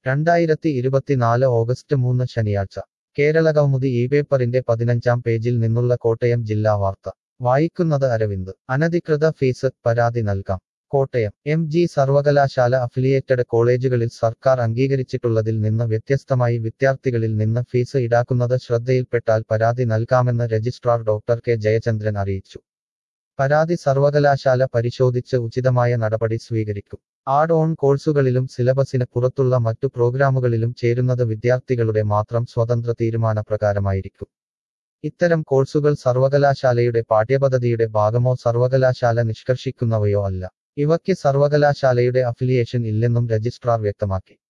രണ്ടായിരത്തി ഇരുപത്തിനാല് ഓഗസ്റ്റ് മൂന്ന് ശനിയാഴ്ച കേരള കൗമുദി ഈ പേപ്പറിന്റെ പതിനഞ്ചാം പേജിൽ നിന്നുള്ള കോട്ടയം ജില്ലാ വാർത്ത വായിക്കുന്നത് അരവിന്ദ് അനധികൃത ഫീസ് പരാതി നൽകാം കോട്ടയം എം ജി സർവകലാശാല അഫിലിയേറ്റഡ് കോളേജുകളിൽ സർക്കാർ അംഗീകരിച്ചിട്ടുള്ളതിൽ നിന്ന് വ്യത്യസ്തമായി വിദ്യാർത്ഥികളിൽ നിന്ന് ഫീസ് ഈടാക്കുന്നത് ശ്രദ്ധയിൽപ്പെട്ടാൽ പരാതി നൽകാമെന്ന് രജിസ്ട്രാർ ഡോക്ടർ കെ ജയചന്ദ്രൻ അറിയിച്ചു പരാതി സർവകലാശാല പരിശോധിച്ച് ഉചിതമായ നടപടി സ്വീകരിക്കും ആഡ് ഓൺ കോഴ്സുകളിലും സിലബസിന് പുറത്തുള്ള മറ്റു പ്രോഗ്രാമുകളിലും ചേരുന്നത് വിദ്യാർത്ഥികളുടെ മാത്രം സ്വതന്ത്ര തീരുമാനപ്രകാരമായിരിക്കും ഇത്തരം കോഴ്സുകൾ സർവകലാശാലയുടെ പാഠ്യപദ്ധതിയുടെ ഭാഗമോ സർവകലാശാല നിഷ്കർഷിക്കുന്നവയോ അല്ല ഇവയ്ക്ക് സർവകലാശാലയുടെ അഫിലിയേഷൻ ഇല്ലെന്നും രജിസ്ട്രാർ വ്യക്തമാക്കി